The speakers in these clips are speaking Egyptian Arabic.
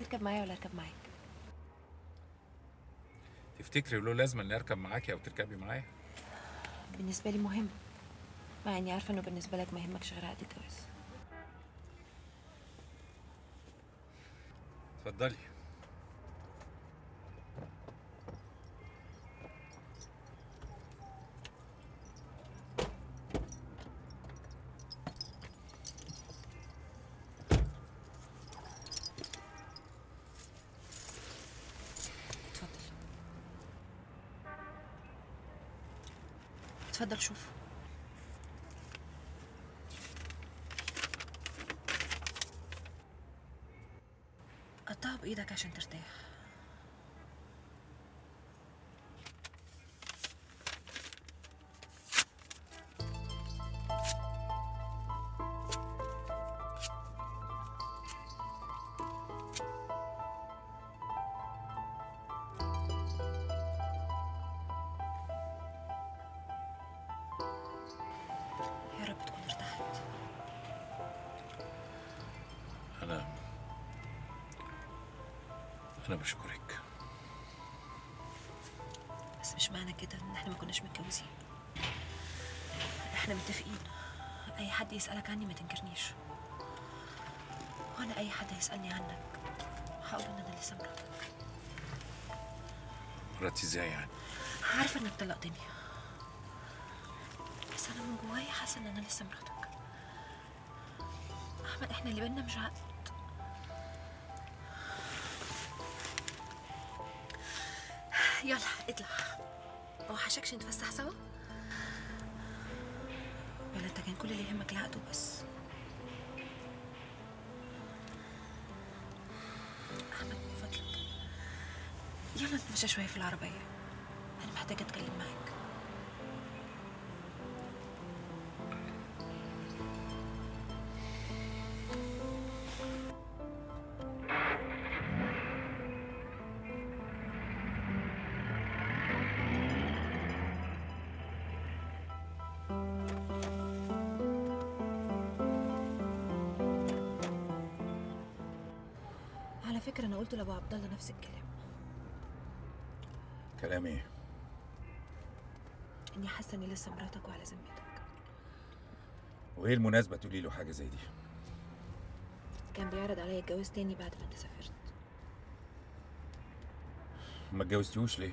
تركب معايا ولا اركب معاك تفتكري له لازم اني اركب معاكي او تركبي معايا بالنسبه لي مهم مع اني عارفه انه بالنسبه لك ما يهمكش غير عقد الجواز اتفضلي اتفضل اتفضل شوف قطعه بايدك عشان ترتاح يا رب تكون ارتحت انا انا بشكرك بس مش معنى كده ان احنا ما كناش متجوزين احنا متفقين اي حد يسألك عني ما تنكرنيش وانا اي حد يسألني عنك هقول ان انا لسه مراتك مراتي ازاي يعني عارفه انك طلقتني بس انا من جوايا حاسه ان انا لسه مراتك احمد احنا اللي بينا مش عقد يلا اطلع ما وحشكش نتفسح سوا ولا انت كان كل اللي يهمك العقد وبس احمد من فضلك يلا نتمشى شويه في العربيه انا محتاجه اتكلم معاك على فكره انا قلت لابو عبد الله نفس الكلام كلام ايه اني حاسه اني لسه مراتك وعلى ذمتك وايه المناسبه تقولي له حاجه زي دي كان بيعرض عليا الجواز تاني بعد ما انت سافرت ما اتجوزتيهوش ليه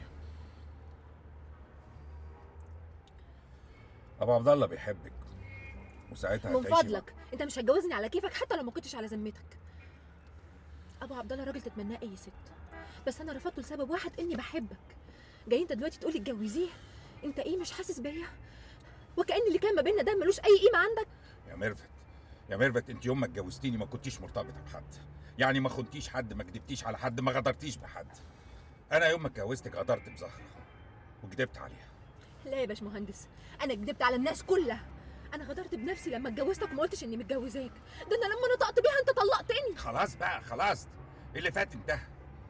ابو عبد الله بيحبك وساعتها من هتعيشي مع- فضلك انت مش هتجوزني على كيفك حتى لو ما كنتش على ذمتك ابو عبد الله راجل تتمناه اي ست بس انا رفضته لسبب واحد اني بحبك جاي انت دلوقتي تقولي اتجوزيه انت ايه مش حاسس بيا وكأن اللي كان ما بيننا ده ملوش اي قيمه عندك يا ميرفت يا ميرفت انت يوم ما اتجوزتيني ما كنتيش مرتبطه بحد يعني ما خنتيش حد ما كدبتيش على حد ما غدرتيش بحد انا يوم ما اتجوزتك غدرت بزهره وكدبت عليها لا يا باشمهندس انا كدبت على الناس كلها انا غدرت بنفسي لما اتجوزتك وما قلتش اني متجوزاك ده انا لما نطقت بيها انت طلقتني خلاص بقى خلاص اللي فات انتهى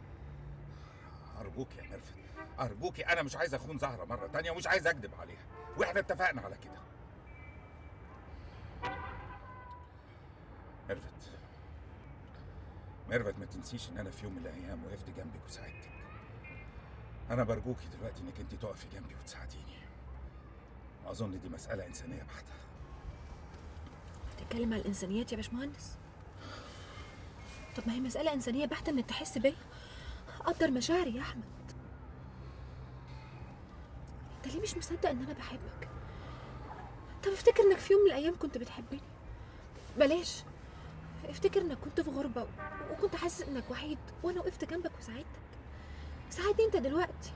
ارجوك يا ميرفت ارجوكي انا مش عايز اخون زهره مره تانية ومش عايز اكدب عليها واحنا اتفقنا على كده ميرفت ميرفت ما تنسيش ان انا في يوم من الايام وقفت جنبك وساعدتك انا برجوكي دلوقتي انك انت تقفي جنبي وتساعديني اظن دي مساله انسانيه بحته بتتكلم على الانسانيات يا باشمهندس طب ما هي مسألة إنسانية بحتة إنك تحس بيا قدر مشاعري يا أحمد أنت ليه مش مصدق إن أنا بحبك؟ طب افتكر إنك في يوم من الأيام كنت بتحبني بلاش افتكر إنك كنت في غربة و- وكنت حاسس إنك وحيد وأنا وقفت جنبك وساعدتك ساعدني أنت دلوقتي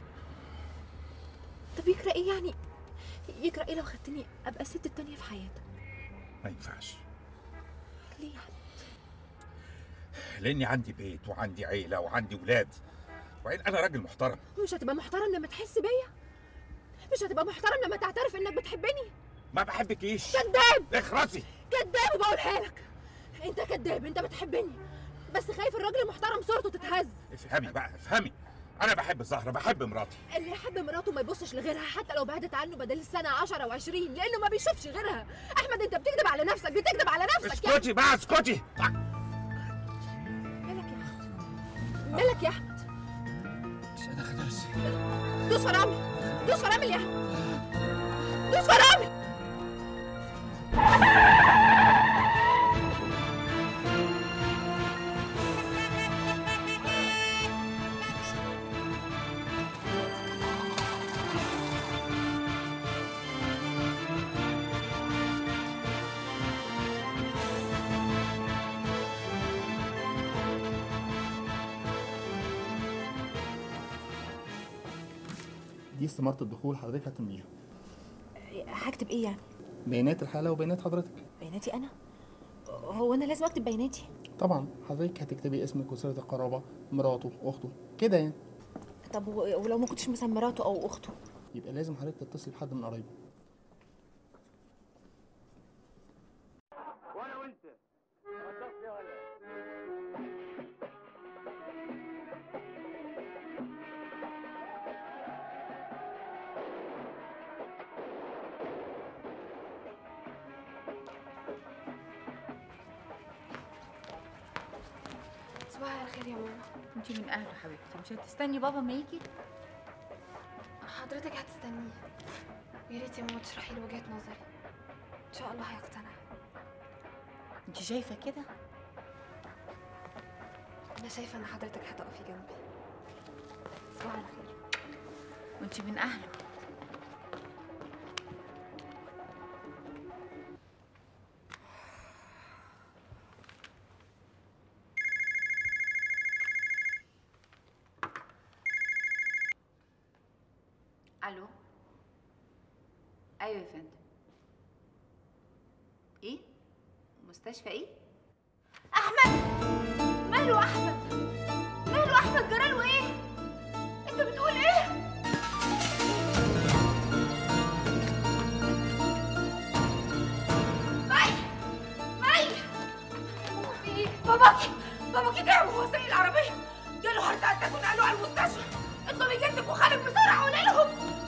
طب يجرى إيه يعني؟ يجرى إيه لو خدتني أبقى الست التانية في حياتك؟ ما ينفعش ليه يعني؟ لاني عندي بيت وعندي عيله وعندي ولاد وبعدين انا راجل محترم مش هتبقى محترم لما تحس بيا مش هتبقى محترم لما تعترف انك بتحبني ما بحبكيش كذاب اخرسي كذاب وبقولها لك انت كذاب انت بتحبني بس خايف الراجل المحترم صورته تتهز افهمي بقى افهمي انا بحب الزهره بحب مراتي اللي يحب مراته ما يبصش لغيرها حتى لو بعدت عنه بدل السنة 10 و20 لأنه ما بيشوفش غيرها أحمد أنت بتكذب على نفسك بتكذب على نفسك يا اسكتي بقى اسكتي مالك يا أحمد مالك يا احمد مش انا خلاص دوس فرامل دوس فرامل يا احمد دوس فرامل دي استمارة الدخول حضرتك هتمليها هكتب ايه يعني بيانات الحالة وبيانات حضرتك بياناتي انا هو انا لازم اكتب بياناتي طبعا حضرتك هتكتبي اسمك وصلة القرابة مراته أخته كده يعني طب و- ولو ما كنتش مثلا مراته او اخته يبقى لازم حضرتك تتصل بحد من قرايبه صباح الخير يا ماما انت من اهله حبيبتي مش هتستني بابا ما يجي حضرتك هتستنيه يا ريت يا ماما تشرحي له وجهة نظري ان شاء الله هيقتنع انت شايفه كده انا شايفه ان حضرتك هتقفي جنبي صباح الخير وانت من اهله الو ايوه يا فندم ايه مستشفى ايه احمد ماله احمد ماله احمد جراله ايه انت بتقول ايه مي مي في ايه باباكي باباكي تعب وهو سايق العربيه جاله هارت اتاك ونقلوه على المستشفى اطلبي جدك وخالك بسرعه قولي لهم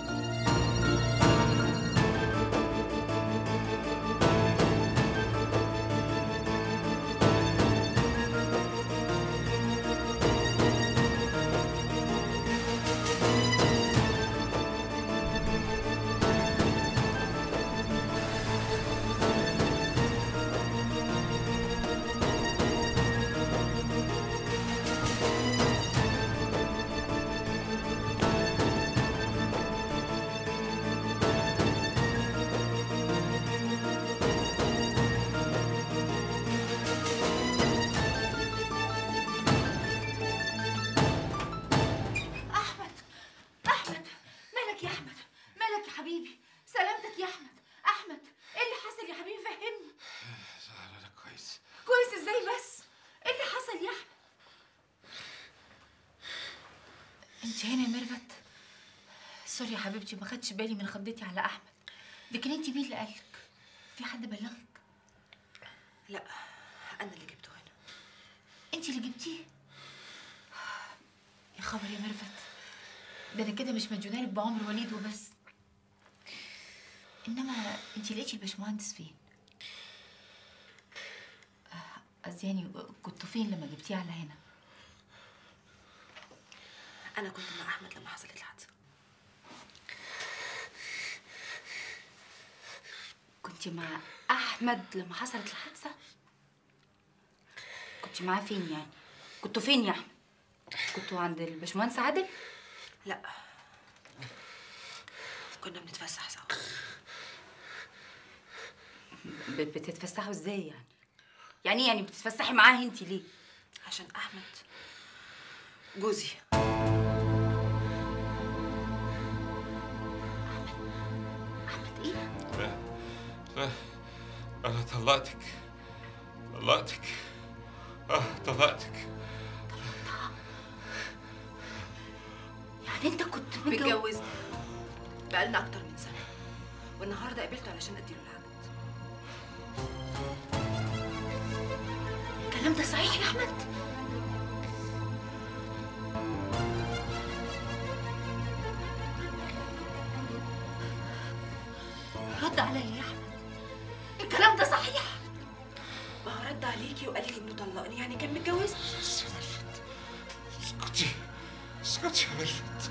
احمد احمد مالك يا احمد مالك يا حبيبي سلامتك يا احمد احمد ايه اللي حصل يا حبيبي فهمني لا كويس كويس ازاي بس ايه اللي حصل يا احمد انت هنا يا ميرفت سوري يا حبيبتي ما خدتش بالي من خضتي على احمد لكن انت مين اللي قالك في حد بلغك لا انا اللي جبته هنا انت اللي جبتيه يا خبر يا ميرفت ده انا كده مش مديونالك بعمر وليد وبس انما انت لقيتي الباشمهندس فين آه، قصدي يعني كنتوا فين لما جبتيه على هنا انا كنت مع احمد لما حصلت الحادثه كنت مع احمد لما حصلت الحادثه كنت معاه فين يعني كنتوا فين يا احمد كنتوا عند الباشمهندس عادل لا كنا بنتفسح سوا ب- بتتفسحوا ازاي يعني يعني إيه يعني بتتفسحي معاه انت ليه عشان احمد جوزي احمد ايه لا لا انا طلقتك طلقتك اه طلقتك يعني انت كنت متجوز متجوزني بقالنا اكتر من سنه والنهارده قابلته علشان اديله العقد الكلام ده صحيح يا احمد رد عليا يا احمد الكلام ده صحيح ما هو رد عليكي وقال لي انه طلقني يعني كان متجوزني بس يا ملفت اسكتي اسكتي يا ميرفت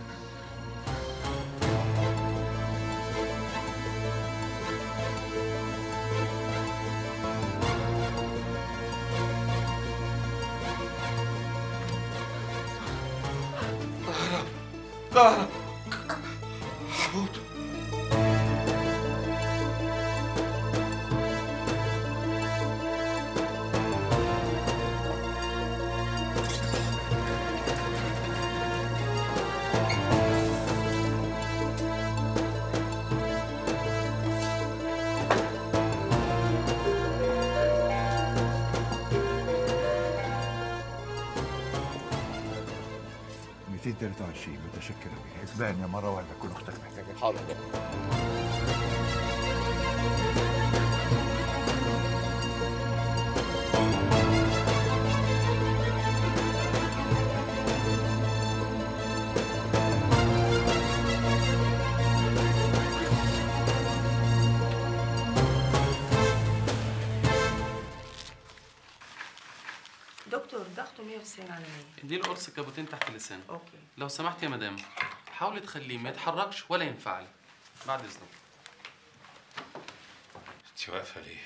زهرة زهرة حمود متشكر أوي اسبقني مرة واحدة تكون أختك محتاجة حاضر دكتور ضغطه 190 على 100 اديله قرص كابوتين تحت اللسان اوكي لو سمحت يا مدام حاولي تخليه ما يتحركش ولا ينفعل بعد اذنك انت واقفة ليه؟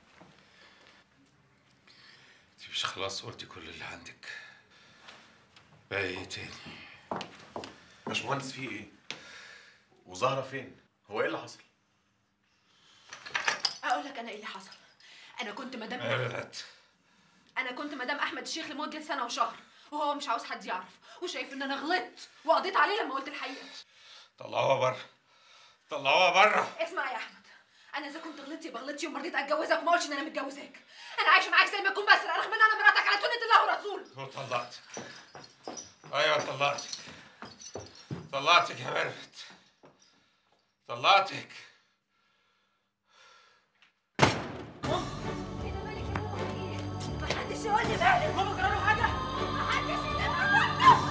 انت مش خلاص قلتي كل اللي عندك بقى ايه تاني؟ باشمهندس في ايه؟ وزهرة فين؟ هو ايه اللي حصل؟ اقول لك انا ايه اللي حصل انا كنت مدام ميرفت انا كنت مدام احمد الشيخ لمده سنه وشهر وهو مش عاوز حد يعرف وشايف ان انا غلطت وقضيت عليه لما قلت الحقيقه طلعوها بره طلعوها بره اسمع يا احمد انا اذا كنت غلطت يبقى غلطت يوم ما رضيت اتجوزك وما اقولش ان انا متجوزاك انا عايشه معاك زي ما اكون بسرق رغم ان انا مراتك على سنه الله ورسوله وطلعت ايوه طلعتك طلعتك يا ميرفت طلعتك محدش يقول لي مالك ماما جرى له حاجه محدش يدمر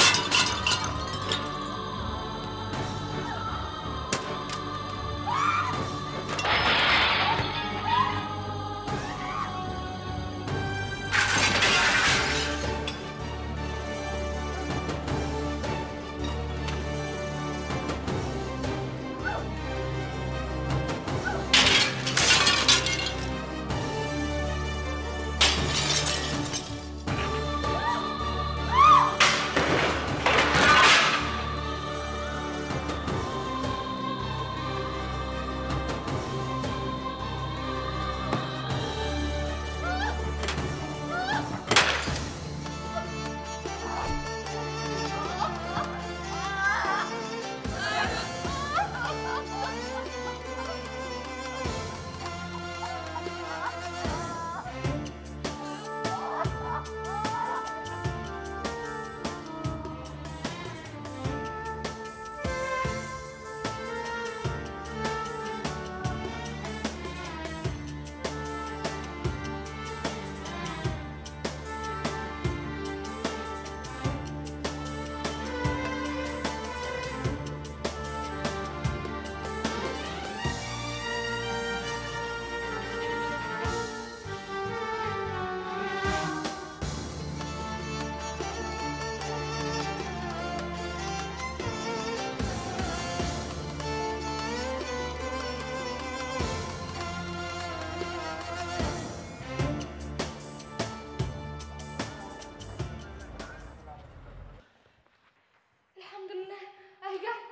الحمد لله اهي جت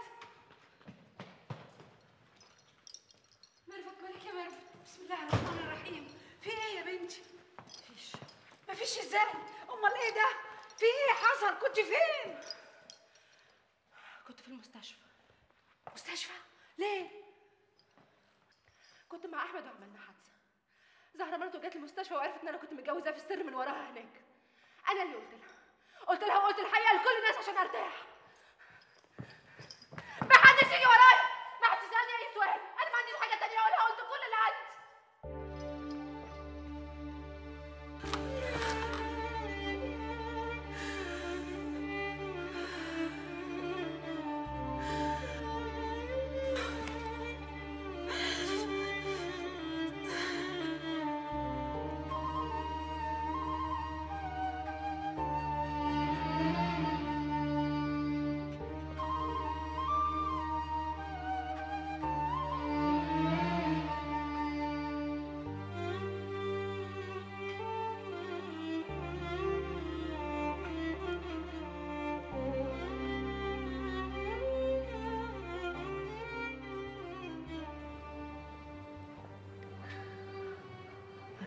ميرفت مالك يا ميرفت بسم الله الرحمن الرحيم في ايه يا بنتي؟ مفيش مفيش ازاي؟ امال ايه ده؟ في ايه حصل؟ كنت فين؟ كنت في المستشفى مستشفى؟ ليه؟ كنت مع احمد وعملنا حادثه زهره مرته جت المستشفى وعرفت ان انا كنت متجوزاه في السر من وراها هناك انا اللي قلت لها قلت لها وقلت الحقيقه لكل الناس عشان ارتاح ما حدش يجي ورايا ما حدش يسالني اي سؤال انا ما عنديش حاجه تانية اقولها قلت كل اللي عندي ميرفت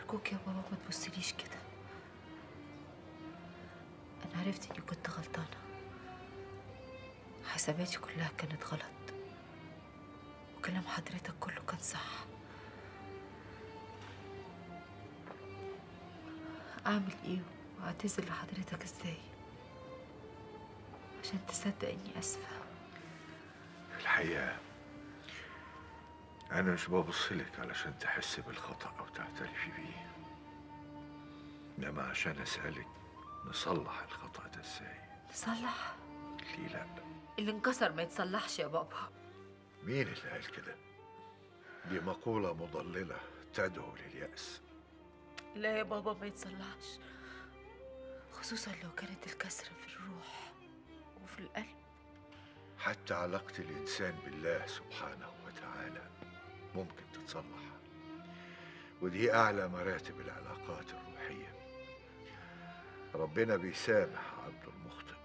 أرجوك يا بابا ما تبصليش كده أنا عرفت إني كنت غلطانة حساباتي كلها كانت غلط وكلام حضرتك كله كان صح أعمل إيه وأعتذر لحضرتك إزاي عشان تصدق إني آسفة في الحقيقة أنا مش ببصلك علشان تحس بالخطأ أو تعترفي بيه إنما عشان أسألك نصلح الخطأ ده إزاي تصلح ليه لأ اللي انكسر ما يتصلحش يا بابا مين اللي قال كده دي مقولة مضللة تدعو لليأس لا يا بابا ما يتصلحش خصوصا لو كانت الكسرة في الروح وفي القلب حتى علاقة الإنسان بالله سبحانه وتعالى ممكن تتصلح ودي أعلى مراتب العلاقات الروحية ربنا بيسامح عبده المخطئ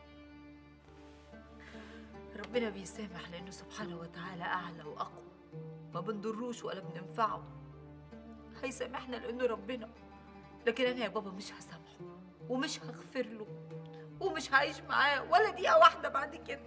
ربنا بيسامح لأنه سبحانه وتعالى أعلى وأقوى ما بنضروش ولا بننفعه هيسامحنا لأنه ربنا لكن أنا يا بابا مش هسامحه ومش هغفر له ومش هعيش معاه ولا دقيقة واحدة بعد كده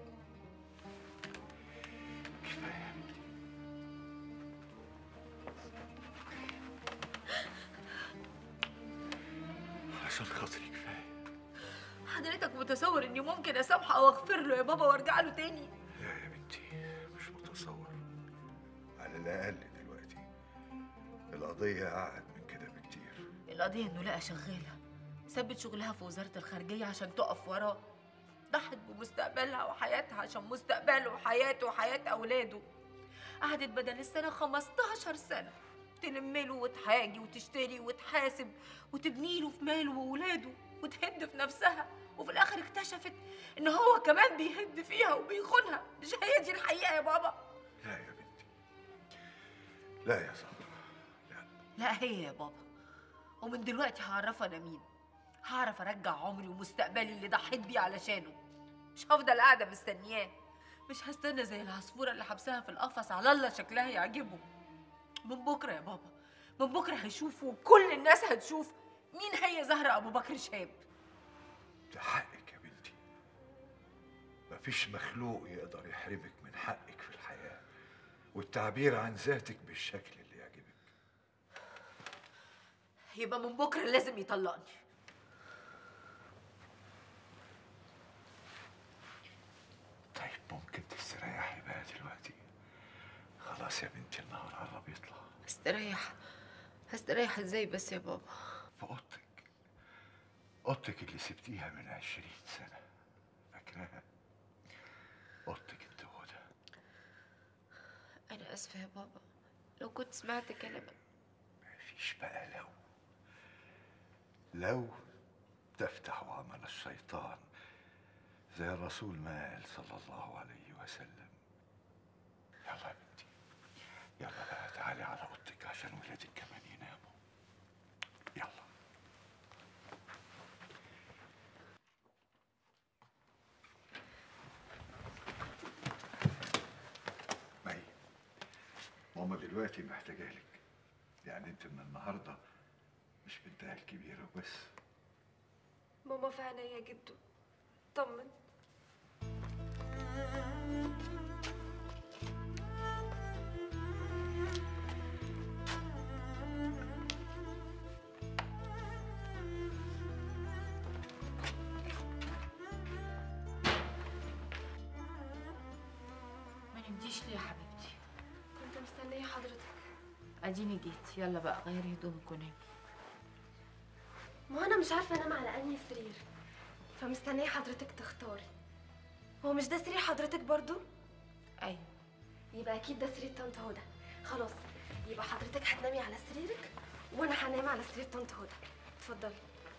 عشان خاطري كفاية حضرتك متصور إني ممكن أسامحه أو أغفر له يا بابا وأرجع له تاني لا يا بنتي مش متصور على الأقل دلوقتي القضية أعقد من كده بكتير القضية إنه لقى شغالة سابت شغلها في وزارة الخارجية عشان تقف وراه ضحت بمستقبلها وحياتها عشان مستقبله وحياته وحياة أولاده قعدت بدل السنة 15 سنة تلمله وتحاجي وتشتري وتحاسب وتبني له في ماله وولاده وتهد في نفسها وفي الآخر اكتشفت إن هو كمان بيهد فيها وبيخونها مش هي دي الحقيقة يا بابا لا يا بنتي لا يا زهرة لا هي يا بابا ومن دلوقتي هعرف انا مين هعرف ارجع عمري ومستقبلي اللي ضحيت بيه علشانه مش هفضل قاعده مستنياه مش هستنى زي العصفوره اللي حبسها في القفص على الله شكلها يعجبه من بكره يا بابا من بكره هيشوفوا وكل الناس هتشوف مين هي زهره ابو بكر شهاب ده حقك يا بنتي مفيش مخلوق يقدر يحرمك من حقك في الحياة والتعبير عن ذاتك بالشكل اللي يعجبك يبقى من بكره لازم يطلقني طيب ممكن تستريحي بقى دلوقتي خلاص يا بنتي النهار قرب يطلع هستريح هستريح ازاي بس يا بابا في اوضتك اوضتك اللي سبتيها من عشرين سنة فاكراها اوضتك انت وهدى انا اسفه يا بابا لو كنت سمعت كلامك مفيش بقى لو لو تفتح عمل الشيطان زي الرسول ما قال صلى الله عليه وسلم يلا يا بنتي يلا بقى تعالي على اوضتك عشان ولادك كمان يناموا يلا مي ماما دلوقتي محتاجة لك يعني انت من النهارده مش بنتها الكبيرة وبس ماما في عينيا جدو طمن ما نمديش ليه يا حبيبتي كنت مستنية حضرتك اديني جيت يلا بقى غيري هدومك ونامي ما انا مش عارفة انام على انهي سرير فمستنية حضرتك تختاري هو مش ده سرير حضرتك برضو؟ ايوه يبقى اكيد ده سرير طنط هدى خلاص يبقى حضرتك هتنامي على سريرك وانا هنام على سرير طنط هدى اتفضلي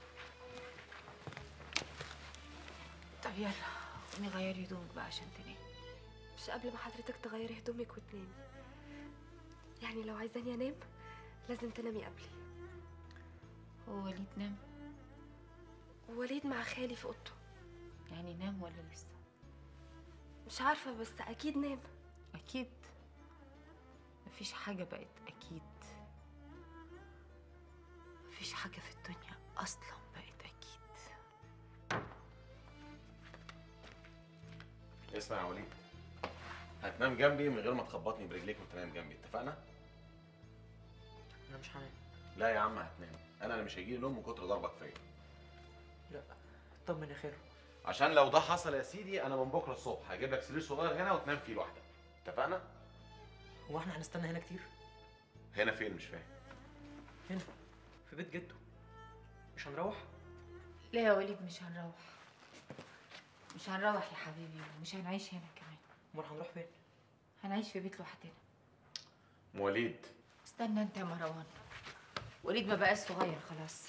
طب يلا قومي غيري هدومك بقى عشان تنامي مش قبل ما حضرتك تغيري هدومك وتنامي يعني لو عايزاني انام لازم تنامي قبلي هو وليد نام وليد مع خالي في اوضته يعني نام ولا لسه مش عارفة بس اكيد نام اكيد مفيش حاجه بقت اكيد مفيش حاجة في الدنيا أصلا بقت أكيد اسمع يا وليد هتنام جنبي من غير ما تخبطني برجليك وانت نايم جنبي اتفقنا؟ انا مش هنام لا يا عم هتنام انا اللي مش هيجيلي نوم من كتر ضربك فيا لا طمن يا خير عشان لو ده حصل يا سيدي انا من بكره الصبح هجيب لك سرير صغير هنا وتنام فيه لوحدك اتفقنا؟ هو احنا هنستنى هنا كتير هنا فين مش فاهم هنا في بيت جده مش هنروح لا يا وليد مش هنروح مش هنروح يا حبيبي ومش هنعيش هنا كمان امال هنروح فين هنعيش في بيت لوحدنا ام وليد استنى انت يا مروان وليد ما بقاش صغير خلاص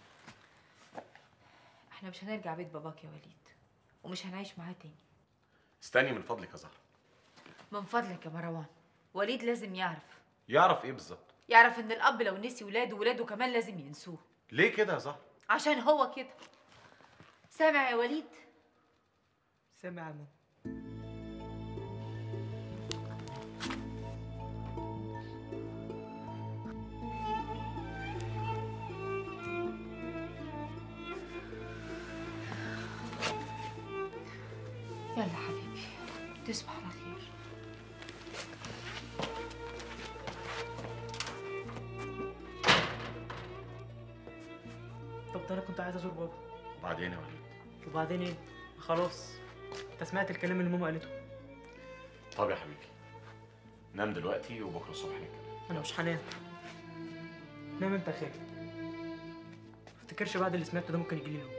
احنا مش هنرجع بيت باباك يا وليد ومش هنعيش معاه تاني استني من فضلك يا زهر من فضلك يا مروان وليد لازم يعرف يعرف ايه بالظبط يعرف ان الاب لو نسي ولاده ولاده كمان لازم ينسوه ليه كده يا زهر عشان هو كده سامع يا وليد سامع يا ماما يلا حبيبي تصبح على خير طب ده انا كنت عايز ازور بابا وبعدين يا وليد وبعدين ايه خلاص انت سمعت الكلام اللي ماما قالته طب يا حبيبي نام دلوقتي وبكره الصبح نتكلم انا مش هنام نام انت يا خير افتكرش بعد اللي سمعته ده ممكن يجي لي نوم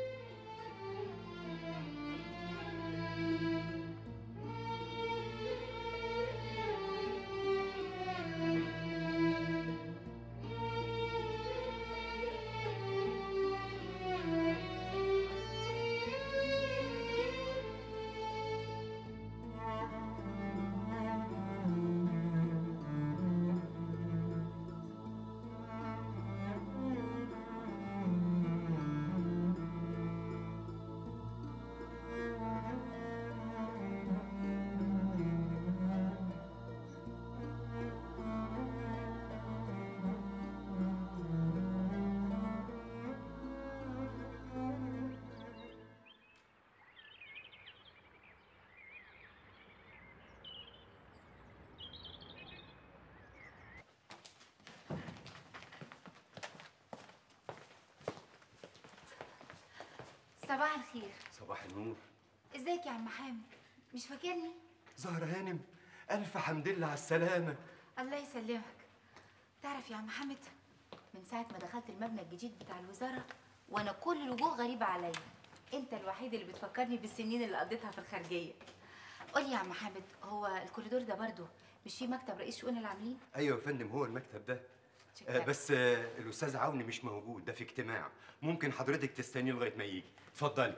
صباح الخير صباح النور ازيك يا عم حامد مش فاكرني زهرة هانم ألف حمد لله على السلامة الله يسلمك تعرف يا عم حامد من ساعة ما دخلت المبنى الجديد بتاع الوزارة وأنا كل الوجوه غريبة عليا أنت الوحيد اللي بتفكرني بالسنين اللي قضيتها في الخارجية قول لي يا عم حامد هو الكوريدور ده برضه مش فيه مكتب رئيس شؤون العاملين؟ أيوة يا فندم هو المكتب ده شكراً. آه بس آه الأستاذ عوني مش موجود ده في اجتماع ممكن حضرتك تستنيه لغاية ما يجي اتفضلي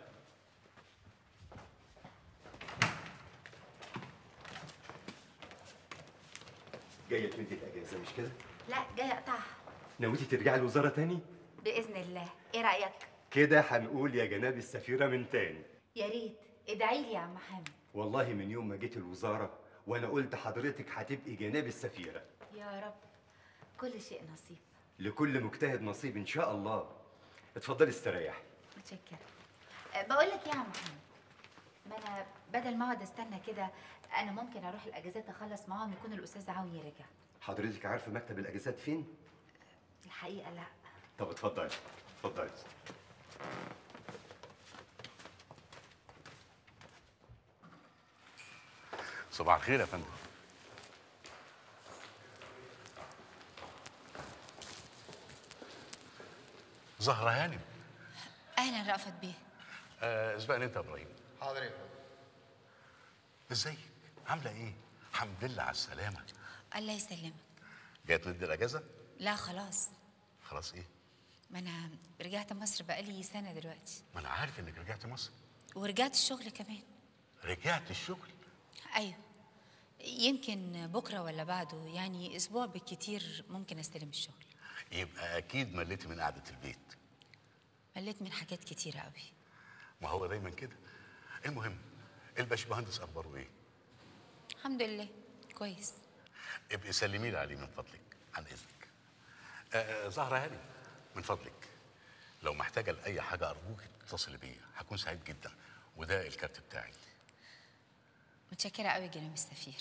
جاية تمدي الأجازة مش كده؟ لا جاي أقطعها ناويتي ترجعي الوزارة تاني؟ بإذن الله إيه رأيك؟ كده هنقول يا جناب السفيرة من تاني يا ريت ادعي لي يا عم حامد والله من يوم ما جيت الوزارة وأنا قلت حضرتك هتبقي جناب السفيرة يا رب كل شيء نصيب لكل مجتهد نصيب إن شاء الله اتفضلي استريحي متشكرة أه، بقول لك إيه يا عم حامد ما أنا بدل ما أقعد أستنى كده أنا ممكن أروح الأجازات أخلص معاهم يكون الأستاذ عوني رجع حضرتك عارفة مكتب الأجازات فين؟ الحقيقة لا طب اتفضلي اتفضلي صباح الخير يا فندم زهرة هانم أهلا رأفت بيه آه اسبقني انت يا ابراهيم حاضر يا فندم ازيك عامله ايه الحمد لله على السلامه الله يسلمك جايه تمد الاجازه لا خلاص خلاص ايه ما أنا رجعت مصر بقالي سنة دلوقتي ما انا عارف انك رجعت مصر ورجعت الشغل كمان رجعت الشغل أيوه يمكن بكرة ولا بعده يعني أسبوع بالكتير ممكن أستلم الشغل يبقى اكيد مليتي من قعده البيت مليت من حاجات كتيرة قوي ما هو دايما كده المهم الباشمهندس اخباره ايه الحمد لله كويس ابقي سلمي لي عليه من فضلك عن اذنك آه زهره هانم من فضلك لو محتاجه لاي حاجه ارجوك اتصلي بيا هكون سعيد جدا وده الكارت بتاعي متشكرة قوي جناب السفير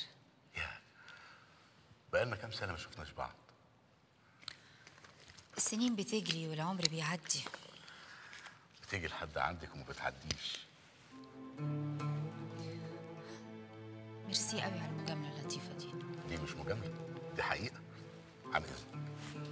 بقالنا كام سنه ما شفناش بعض السنين بتجري والعمر بيعدي بتيجي لحد عندك وما بتعديش ميرسي قوي على المجاملة اللطيفة دي دي مش مجامله دي حقيقه عن اذنك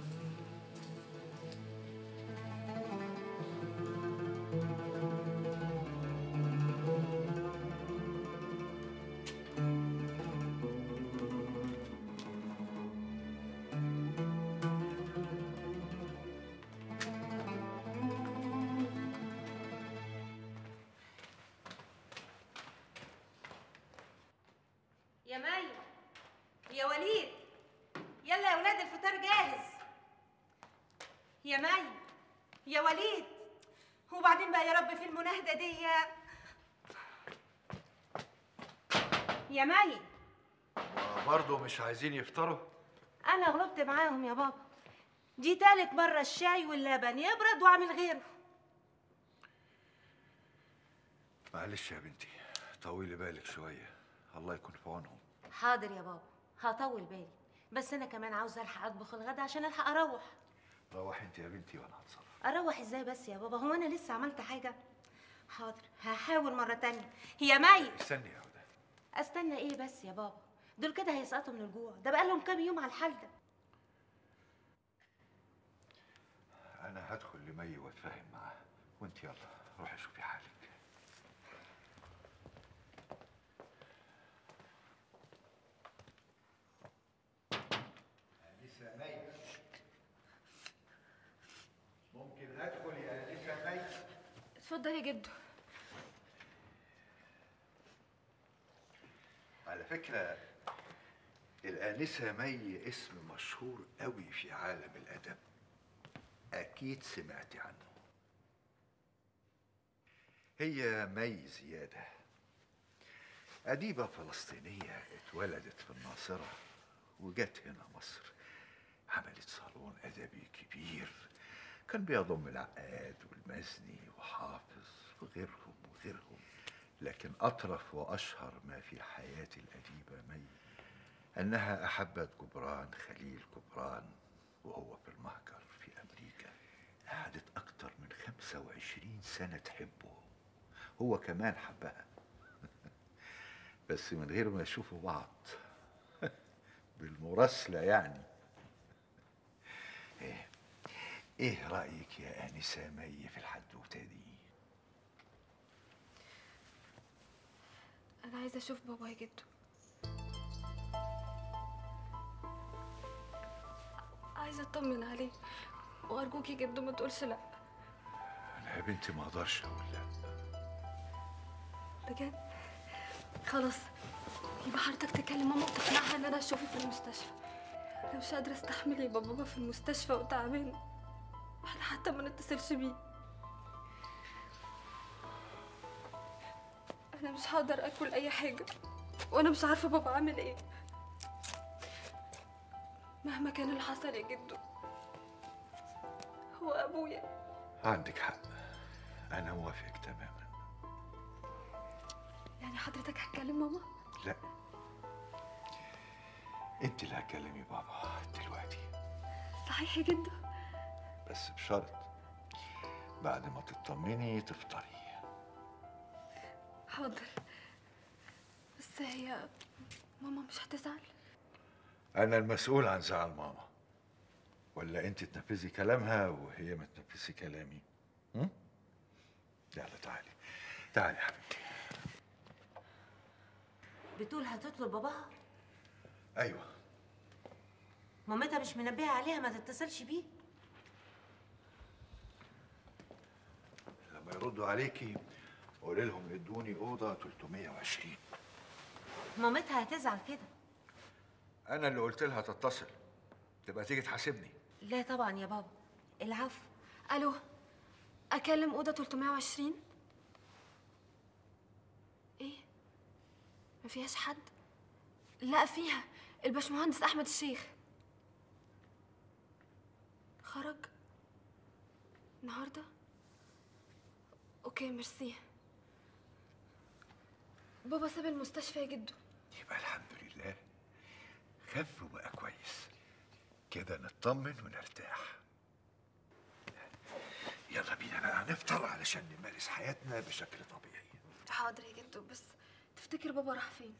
يا مي يا وليد يلا يا ولاد الفطار جاهز يا مي يا وليد وبعدين بقى يا رب في المناهدة دي يا يا مي برضه مش عايزين يفطروا أنا غلبت معاهم يا بابا دي تالت مرة الشاي واللبن يبرد وأعمل غيره معلش يا بنتي طولي بالك شويه الله يكون في عونهم حاضر يا بابا هطول بالي بس أنا كمان عاوزة ألحق أطبخ الغدا عشان ألحق أروح روحي انت يا بنتي وانا هتصرف اروح ازاي بس يا بابا هو انا لسه عملت حاجه حاضر هحاول مره تانية هي مي استني يا هدى استنى ايه بس يا بابا دول كده هيسقطوا من الجوع ده بقالهم كام يوم على الحال ده انا هدخل لمي واتفاهم معاه وانت يلا روحي شوفي حالك أنسة مي ممكن أدخل يا أنسة مي اتفضل يا جدو على فكرة الآنسة مي اسم مشهور قوي في عالم الأدب أكيد سمعتي عنه هي مي زيادة أديبة فلسطينية اتولدت في الناصرة وجت هنا مصر عملت صالون أدبي كبير كان بيضم العقاد والمزني وحافظ وغيرهم وغيرهم لكن أطرف وأشهر ما في حياة الأديبة مي أنها أحبت جبران خليل جبران وهو في المهجر في أمريكا قعدت أكتر من 25 سنة تحبه هو كمان حبها بس من غير ما يشوفوا بعض بالمراسلة يعني إيه إيه رأيك يا آنسة مي في الحدوتة دي؟ انا عايزه اشوف بابا يا جدو عايزه اطمن عليه وارجوك يا جدو ما تقولش لا أنا يا بنتي ما أقدرش أقول لا بجد خلاص يبقى حضرتك تكلم ماما وتقنعها ان انا اشوفه في المستشفى انا مش قادره استحمل يبقى بابا في المستشفى وتعبان واحنا حتى ما نتصلش بيه انا مش هقدر اكل اي حاجه وانا مش عارفه بابا عامل ايه مهما كان اللي حصل يا جدو هو ابويا عندك حق أنا موافق تماما يعني حضرتك هتكلم ماما لا أنت اللي هتكلمي بابا دلوقتي صحيح يا جدو بس بشرط بعد ما تطمني تفطري حاضر بس هي ماما مش هتزعل أنا المسؤول عن زعل ماما ولا أنت تنفذي كلامها وهي ما تنفذي كلامي هم؟ يلا تعالي تعالي يا حبيبتي بتقول هتطلب باباها أيوه مامتها مش منبهه عليها ما تتصلش بيه لما يردوا عليكي قولي لهم ادوني أوضة 320 مامتها هتزعل كده أنا اللي قلت لها تتصل تبقى تيجي تحاسبني لا طبعا يا بابا العفو الو اكلم اوضه 320 ايه ما فيهاش حد لا فيها الباشمهندس احمد الشيخ خرج النهارده اوكي ميرسي بابا ساب المستشفى يا جدو يبقى الحمد لله خف وبقى كويس كده نطمن ونرتاح يلا بينا بقى نفطر علشان نمارس حياتنا بشكل طبيعي حاضر يا جدو بس تفتكر بابا راح فين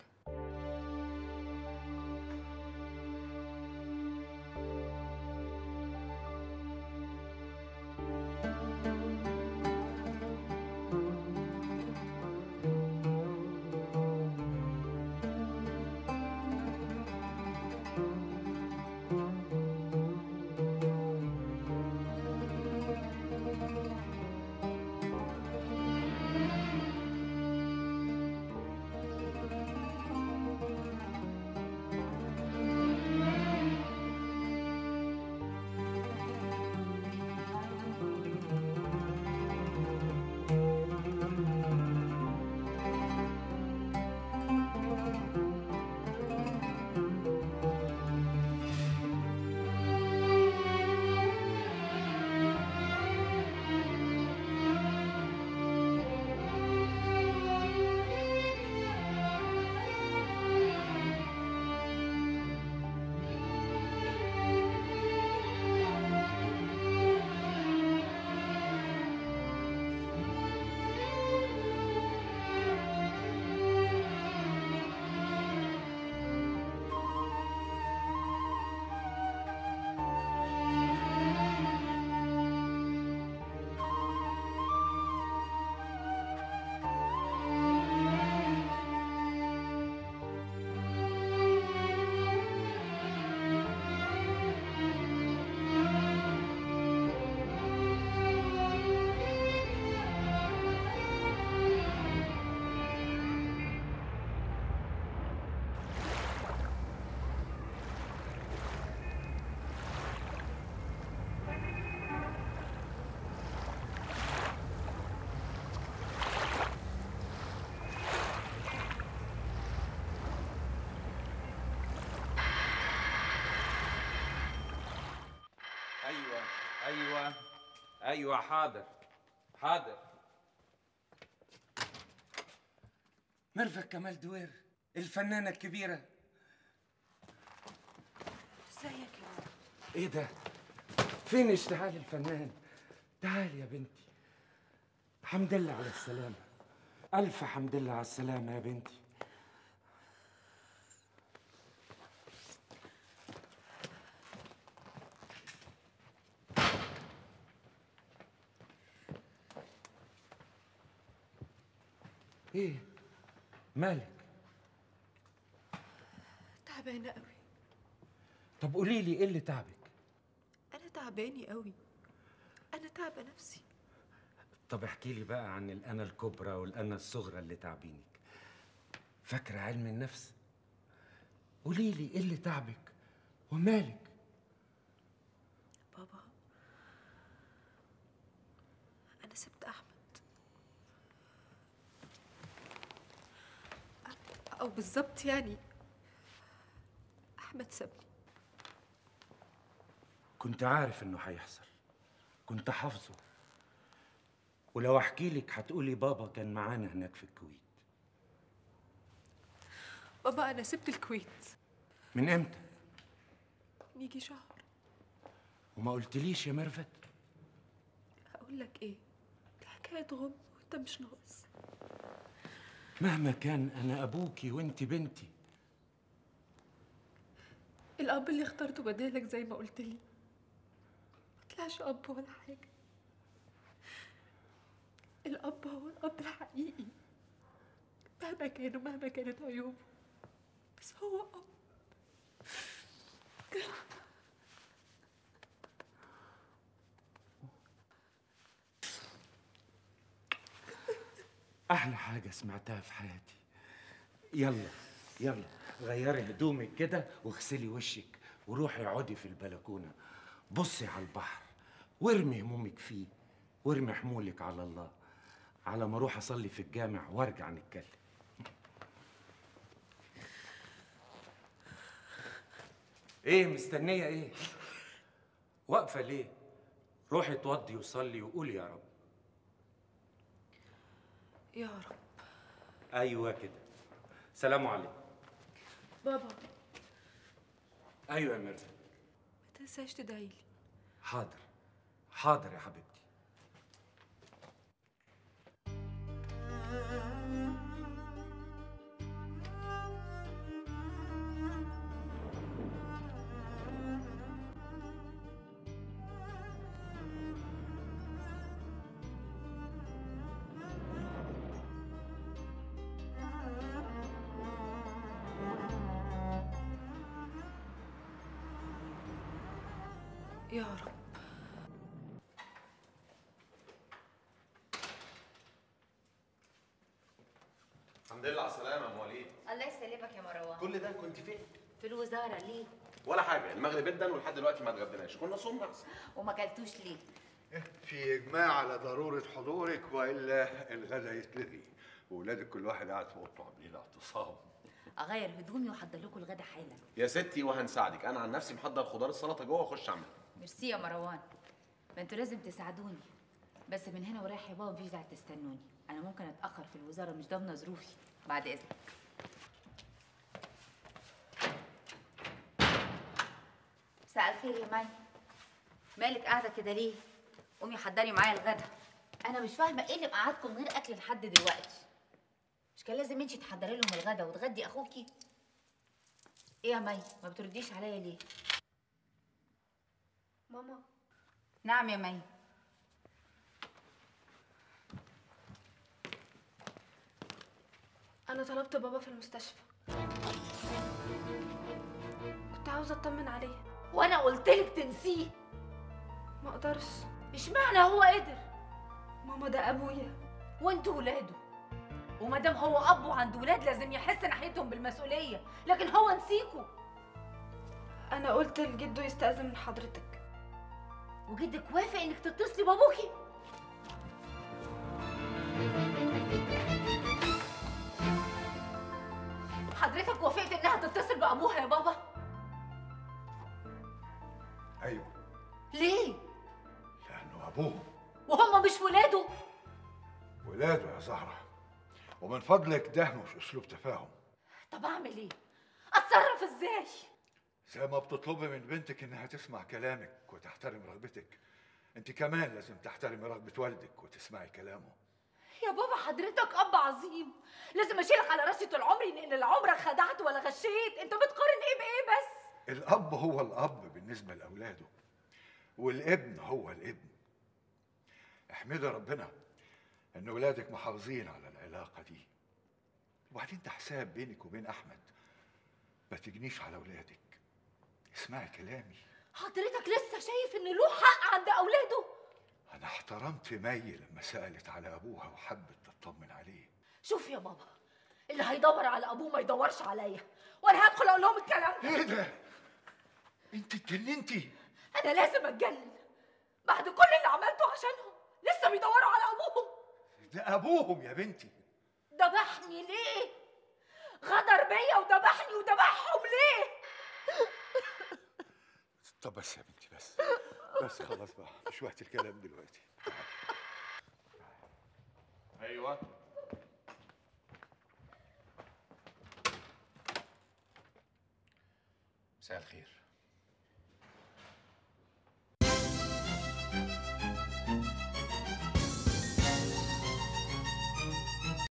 ايوه ايوه ايوه حاضر حاضر ميرفت كمال دوير الفنانة الكبيرة ازيك يا بابا ايه ده؟ فين اشتعال الفنان؟ تعالي يا بنتي حمد لله على السلامة ألف حمد لله على السلامة يا بنتي ايه مالك تعبانه قوي طب قولي لي ايه اللي تعبك انا تعباني قوي انا تعبه نفسي طب احكي لي بقى عن الانا الكبرى والانا الصغرى اللي تعبينك فاكره علم النفس قولي لي ايه اللي تعبك ومالك بابا انا سبت احمد او بالظبط يعني احمد سابني كنت عارف انه هيحصل كنت حافظه ولو احكي لك هتقولي بابا كان معانا هناك في الكويت بابا انا سبت الكويت من امتى يجي شهر وما قلتليش يا ميرفت هقول لك ايه دي حكايه غم وانت مش ناقص مهما كان انا ابوكي وانت بنتي الاب اللي اخترته بدالك زي ما قلت لي ما طلعش اب ولا حاجه الاب هو الاب الحقيقي مهما كان ومهما كانت عيوبه بس هو اب احلى حاجه سمعتها في حياتي يلا يلا غيري هدومك كده واغسلي وشك وروحي اقعدي في البلكونه بصي على البحر وارمي همومك فيه وارمي حمولك على الله على ما اروح اصلي في الجامع وارجع نتكلم ايه مستنيه ايه واقفه ليه روحي اتوضي وصلي وقولي يا رب يا رب ايوه كده سلام عليكم بابا ايوه يا ميرفت ما تنساش تدعيلي حاضر حاضر يا حبيبتي يا رب الحمد لله على السلامه يا ام وليد الله يسلمك يا مروان كل ده كنت فين في الوزاره ليه ولا حاجه المغرب ادن ولحد دلوقتي ما اتغديناش كنا صوم احسن وما اكلتوش ليه في اجماع على ضروره حضورك والا الغدا يتلغي واولادك كل واحد قاعد في اوضته عاملين اعتصام اغير هدومي واحضر لكم الغدا حالا يا ستي وهنساعدك انا عن نفسي محضر خضار السلطه جوه واخش اعملها ميرسي يا مروان ما انتوا لازم تساعدوني بس من هنا ورايح يا بابا مفيش داعي تستنوني انا ممكن اتاخر في الوزاره مش ضامنه ظروفي بعد اذنك مساء الخير يا مي مالك قاعده كده ليه قومي حضري معايا الغدا انا مش فاهمه ايه اللي مقعدكم من غير اكل لحد دلوقتي مش كان لازم انتي تحضري لهم الغدا وتغدي اخوكي ايه يا مي ما بترديش عليا ليه ماما نعم يا مي انا طلبت بابا في المستشفى كنت عاوزه اطمن عليه وانا قلت لك تنسيه ما اقدرش اشمعنى هو قدر ماما ده ابويا وانتوا ولاده وما دام هو اب وعنده ولاد لازم يحس ناحيتهم بالمسؤوليه لكن هو نسيكوا انا قلت لجده يستأذن من حضرتك وجدك وافق انك تتصلي بابوكي حضرتك وافقت انها تتصل بابوها يا بابا ايوه ليه لانه ابوه وهم مش ولاده ولاده يا زهره ومن فضلك ده مش اسلوب تفاهم طب اعمل ايه اتصرف ازاي زي ما بتطلبي من بنتك انها تسمع كلامك وتحترم رغبتك انت كمان لازم تحترمي رغبه والدك وتسمعي كلامه يا بابا حضرتك اب عظيم لازم اشيلك على راسي طول عمري لان لا عمرك خدعت ولا غشيت انت بتقارن ايه بايه بس الاب هو الاب بالنسبه لاولاده والابن هو الابن احمدي ربنا ان ولادك محافظين على العلاقه دي وبعدين ده حساب بينك وبين احمد ما تجنيش على ولادك اسمعي كلامي حضرتك لسه شايف ان له حق عند اولاده انا احترمت مي لما سالت على ابوها وحبت تطمن عليه شوف يا بابا اللي هيدور على ابوه ما يدورش عليا وانا هدخل اقول لهم الكلام ده ايه ده انت اتجننتي انا لازم اتجنن بعد كل اللي عملته عشانهم لسه بيدوروا على ابوهم ده ابوهم يا بنتي ذبحني ليه غدر بيا وذبحني وذبحهم ليه طب بس يا بنتي بس بس خلاص بقى مش وقت الكلام دلوقتي ايوه مساء الخير